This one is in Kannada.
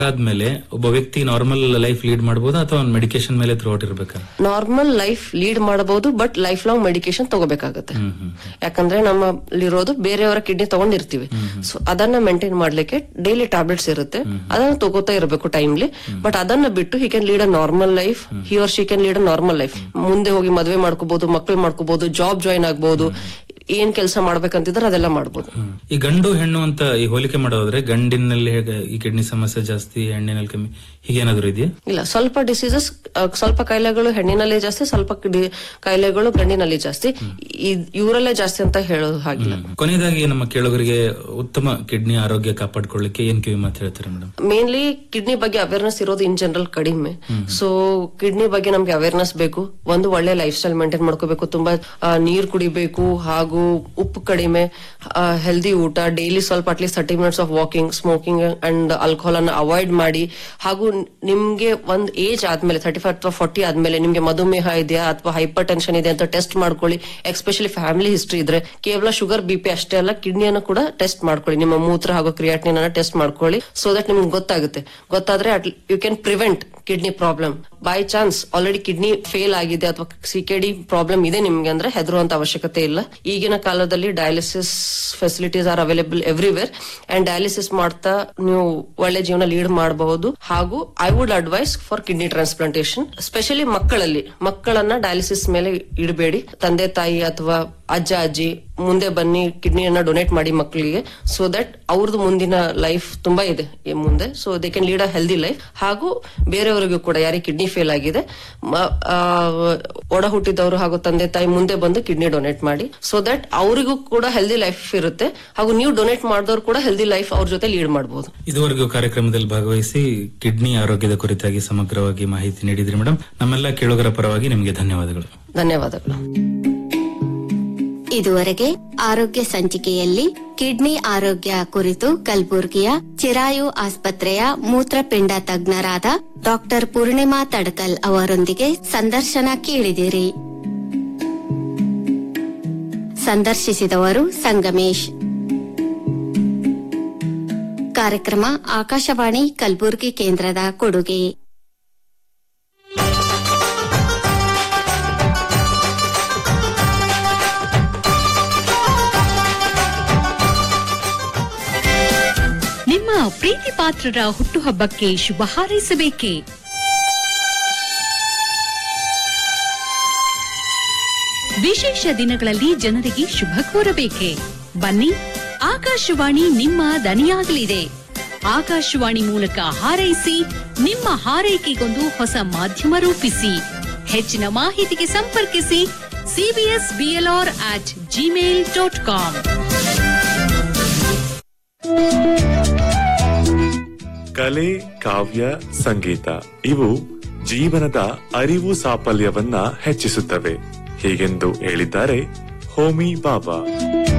ಆದ್ಮೇಲೆ ಒಬ್ಬ ವ್ಯಕ್ತಿ ನಾರ್ಮಲ್ ಲೈಫ್ ಲೀಡ್ ಮಾಡಬಹುದಾ ಅಥವಾ ಮೆಡಿಕೇಶನ್ ಮೇಲೆ ಥ್ರೂಔಟ್ ಇರ್ಬೇಕಾ ನಾರ್ಮಲ್ ಲೈಫ್ ಲೀಡ್ ಮಾಡಬಹುದು ಬಟ್ ಲೈಫ್ ಲಾಂಗ್ ಮೆಡಿಕೇಶನ್ ತಗೋಬೇಕಾಗುತ್ತೆ ಹ್ಮ್ ಹ್ಮ್ ಯಾಕಂದ್ರೆ ನಮ್ಮಲ್ಲಿರೋದು ಬೇರೆಯವರ ಕಿಡ್ನಿ ತಗೊಂಡಿರ್ತೀವಿ ಸೊ ಅದನ್ನ ಮೇಂಟೈನ್ ಮಾಡ್ಲಿಕ್ಕೆ ಡೈಲಿ ಟ್ಯಾಬ್ಲೆಟ್ಸ್ ಇರುತ್ತೆ ಅದನ್ನ ತಗೋತಾ ಇರಬೇಕು ಟೈಮ್ಲಿ ಬಟ್ ಅದನ್ನ ಬಿಟ್ಟು he can lead a normal life he or she can lead a normal life ಮುಂದೆ ಹೋಗಿ ಮದುವೆ ಮಾಡ್ಕೋಬಹುದು ಮಕ್ಳು ಮಾಡ್ಕೋಬಹುದು ಜಾಬ್ ಜಾಯಿನ್ ಆಗ್ಬಹುದು ಏನ್ ಕೆಲಸ ಮಾಡ್ಬೇಕಂತಿದ್ರೆ ಅದೆಲ್ಲ ಮಾಡ್ಬೋದು ಹ್ಮ್. ಈ ಗಂಡು ಹೆಣ್ಣು ಅಂತ ಈ ಹೋಲಿಕೆ ಮಾಡೋದ್ರೆ ಗಂಡಿನಲ್ಲಿ ಹೇಗೆ ಈ ಕಿಡ್ನಿ ಸಮಸ್ಯೆ ಜಾಸ್ತಿ ಹೆಣ್ಣಿನಲ್ಲಿ ಕಮ್ಮಿ ಹೀಗೇನಾದ್ರು ಇದೆಯಾ ಇಲ್ಲ ಸ್ವಲ್ಪ ಡಿಸೀಸಸ್ ಸ್ವಲ್ಪ ಕಾಯಿಲೆಗಳು ಹೆಣ್ಣಿನಲ್ಲಿ ಜಾಸ್ತಿ ಸ್ವಲ್ಪ ಡಿ- ಕಾಯಿಲೆಗಳು ಗಂಡಿನಲ್ಲಿ ಜಾಸ್ತಿ ಇದ್- ಇವರಲ್ಲೇ ಜಾಸ್ತಿ ಅಂತ ಹೇಳೋದು ಹಾಗಿಲ್ಲ ಕೊನೆಯದಾಗಿ ನಮ್ಮ ಕೇಳುಗರಿಗೆ ಉತ್ತಮ ಕಿಡ್ನಿ ಆರೋಗ್ಯ ಕಾಪಾಡ್ಕೊಳ್ಳಿಕ್ಕೆ ಏನ್ ಕಿವಿ ಮಾತು ಹೇಳ್ತಾರೆ ಮೇಡಮ್ ಮೇನ್ಲಿ ಕಿಡ್ನಿ ಬಗ್ಗೆ ಅವೇರ್ನೆಸ್ ಇರೋದು ಇನ್ ಜನರಲ್ ಕಡಿಮೆ ಸೊ ಕಿಡ್ನಿ ಬಗ್ಗೆ ನಮ್ಗೆ ಅವೇರ್ನೆಸ್ ಬೇಕು ಒಂದು ಒಳ್ಳೆ ಲೈಫ್ ಸ್ಟೈಲ್ ಮೇಂಟೈನ್ ಮಾಡ್ಕೋಬೇಕು ತುಂಬಾ ಆ, ನೀರ್ ಕುಡಿಬೇಕು ಹಾಗೂ ಉಪ್ಪು ಕಡಿಮೆ ಹೆಲ್ದಿ ಊಟ ಡೈಲಿ ಸ್ವಲ್ಪ at least thirty minutes of walking smoking and alcohol ಅನ್ನ ಅವಾಯ್ಡ್ ಮಾಡಿ ಹಾಗೂ ನಿಮ್ಗೆ ಒಂದ್ ಏಜ್ ಆದ್ಮೇಲೆ ತರ್ಟಿ ಫೈವ್ ಅಥವಾ ಫಾರ್ಟಿ ಆದ್ಮೇಲೆ ನಿಮ್ಗೆ ಮಧುಮೇಹ ಇದೆಯಾ ಅಥವಾ ಹೈಪರ್ ಟೆನ್ಷನ್ ಇದೆ ಅಂತ ಟೆಸ್ಟ್ ಮಾಡ್ಕೊಳ್ಳಿ ಎಸ್ಪೆಷಲಿ ಫ್ಯಾಮಿಲಿ ಹಿಸ್ಟ್ರಿ ಇದ್ರೆ ಕೇವಲ ಶುಗರ್ ಬಿ ಪಿ ಅಷ್ಟೇ ಅಲ್ಲ ಕಿಡ್ನಿಯನ್ನು ಕೂಡ ಟೆಸ್ಟ್ ಮಾಡ್ಕೊಳ್ಳಿ ನಿಮ್ಮ ಮೂತ್ರ ಹಾಗೂ ಕ್ರಿಯಾಟಿನ್ ಅನ್ನ ಟೆಸ್ಟ್ ಮಾಡ್ಕೊಳ್ಳಿ ಸೊ ದಟ್ ನಿಮ್ಗೆ ಗೊತ್ತಾಗುತ್ತೆ ಗೊತ್ತಾದ್ರೆ you can prevent kidney problem by chance already kidney fail ಆಗಿದೆ ಅಥವಾ ಸಿ ಕೆ ಡಿ ಪ್ರಾಬ್ಲಮ್ ಇದೆ ನಿಮ್ಗೆ ಅಂದ್ರೆ ಹೆದರುವಂತ ಅವಶ್ಯಕತೆ ಇಲ್ಲ ಈಗಿನ ಕಾಲದಲ್ಲಿ dialysis facilities are available everywhere and dialysis ಮಾಡ್ತಾ ನೀವು ಒಳ್ಳೆ ಜೀವನ ಲೀಡ್ ಮಾಡಬಹುದು ಹಾಗೂ I would advise for kidney transplantation specially ಮಕ್ಕಳಲ್ಲಿ ಮಕ್ಕಳನ್ನ ಡಯಾಲಿಸಿಸ್ ಮೇಲೆ ಇಡಬೇಡಿ ತಂದೆ ತಾಯಿ ಅಥವಾ ಅಜ್ಜ ಅಜ್ಜಿ ಮುಂದೆ ಬನ್ನಿ ಕಿಡ್ನಿಯನ್ನ ಡೊನೇಟ್ ಮಾಡಿ ಮಕ್ಕಳಿಗೆ ಸೊ ದಟ್ ಅವ್ರದ್ದು ಮುಂದಿನ ಲೈಫ್ ತುಂಬಾ ಇದೆ ಈ ಮುಂದೆ so they can lead a healthy life ಹಾಗೂ ಬೇರೆಯವರಿಗೂ ಕೂಡ ಯಾರಿಗೆ ಕಿಡ್ನಿ ಫೇಲ್ ಆಗಿದೆ ಮ- ಆ, ಒಡ ಹುಟ್ಟಿದವರು ಹಾಗೂ ತಂದೆ ತಾಯಿ ಮುಂದೆ ಬಂದು ಕಿಡ್ನಿ ಡೊನೇಟ್ ಮಾಡಿ ಸೊ ದಟ್ ಅವರಿಗೂ ಕೂಡ ಹೆಲ್ದಿ ಲೈಫ್ ಇರುತ್ತೆ ಹಾಗೂ ನೀವು ಡೊನೇಟ್ ಮಾಡಿದವರು ಕೂಡ ಹೆಲ್ದಿ ಲೈಫ್ ಅವ್ರ ಜೊತೆ ಲೀಡ್ ಮಾಡಬಹುದು ಇದುವರೆಗೂ ಕಾರ್ಯಕ್ರಮದಲ್ಲಿ ಭಾಗವಹಿಸಿ ಕಿಡ್ನಿ ಆರೋಗ್ಯದ ಕುರಿತಾಗಿ ಸಮಗ್ರವಾಗಿ ಮಾಹಿತಿ ನೀಡಿದ್ರಿ ಮೇಡಮ್ ನಮ್ಮೆಲ್ಲ ಕೇಳುಗರ ಪರವಾಗಿ ನಿಮಗೆ ಧನ್ಯವಾದಗಳು ಧನ್ಯವಾದಗಳು ಇದುವರೆಗೆ ಆರೋಗ್ಯ ಸಂಚಿಕೆಯಲ್ಲಿ ಕಿಡ್ನಿ ಆರೋಗ್ಯ ಕುರಿತು ಕಲಬುರ್ಗಿಯ ಚಿರಾಯು ಆಸ್ಪತ್ರೆಯ ಮೂತ್ರಪಿಂಡ ತಜ್ಞರಾದ ಡಾಕ್ಟರ್ ಪೂರ್ಣಿಮಾ ತಡಕಲ್ ಅವರೊಂದಿಗೆ ಸಂದರ್ಶನ ಕೇಳಿದಿರಿ ಸಂದರ್ಶಿಸಿದವರು ಸಂಗಮೇಶ್ ಕಾರ್ಯಕ್ರಮ ಆಕಾಶವಾಣಿ ಕಲಬುರ್ಗಿ ಕೇಂದ್ರದ ಕೊಡುಗೆ ನಿಮ್ಮ ಪ್ರೀತಿ ಪಾತ್ರರ ಹುಟ್ಟುಹಬ್ಬಕ್ಕೆ ಶುಭ ಹಾರೈಸಬೇಕೇ ವಿಶೇಷ ದಿನಗಳಲ್ಲಿ ಜನರಿಗೆ ಶುಭ ಕೋರಬೇಕೆ ಬನ್ನಿ ಆಕಾಶವಾಣಿ ನಿಮ್ಮ ದನಿಯಾಗಲಿದೆ ಆಕಾಶವಾಣಿ ಮೂಲಕ ಹಾರೈಸಿ ನಿಮ್ಮ ಹಾರೈಕೆಗೊಂದು ಹೊಸ ಮಾಧ್ಯಮ ರೂಪಿಸಿ ಹೆಚ್ಚಿನ ಮಾಹಿತಿಗೆ ಸಂಪರ್ಕಿಸಿ CBS BLR at Gmail dot com ಕಲೆ ಕಾವ್ಯ ಸಂಗೀತ ಇವು ಜೀವನದ ಅರಿವು ಸಾಫಲ್ಯವನ್ನ ಹೆಚ್ಚಿಸುತ್ತವೆ ಹೀಗೆಂದು ಹೇಳಿದ್ದಾರೆ ಹೋಮಿ ಬಾಬಾ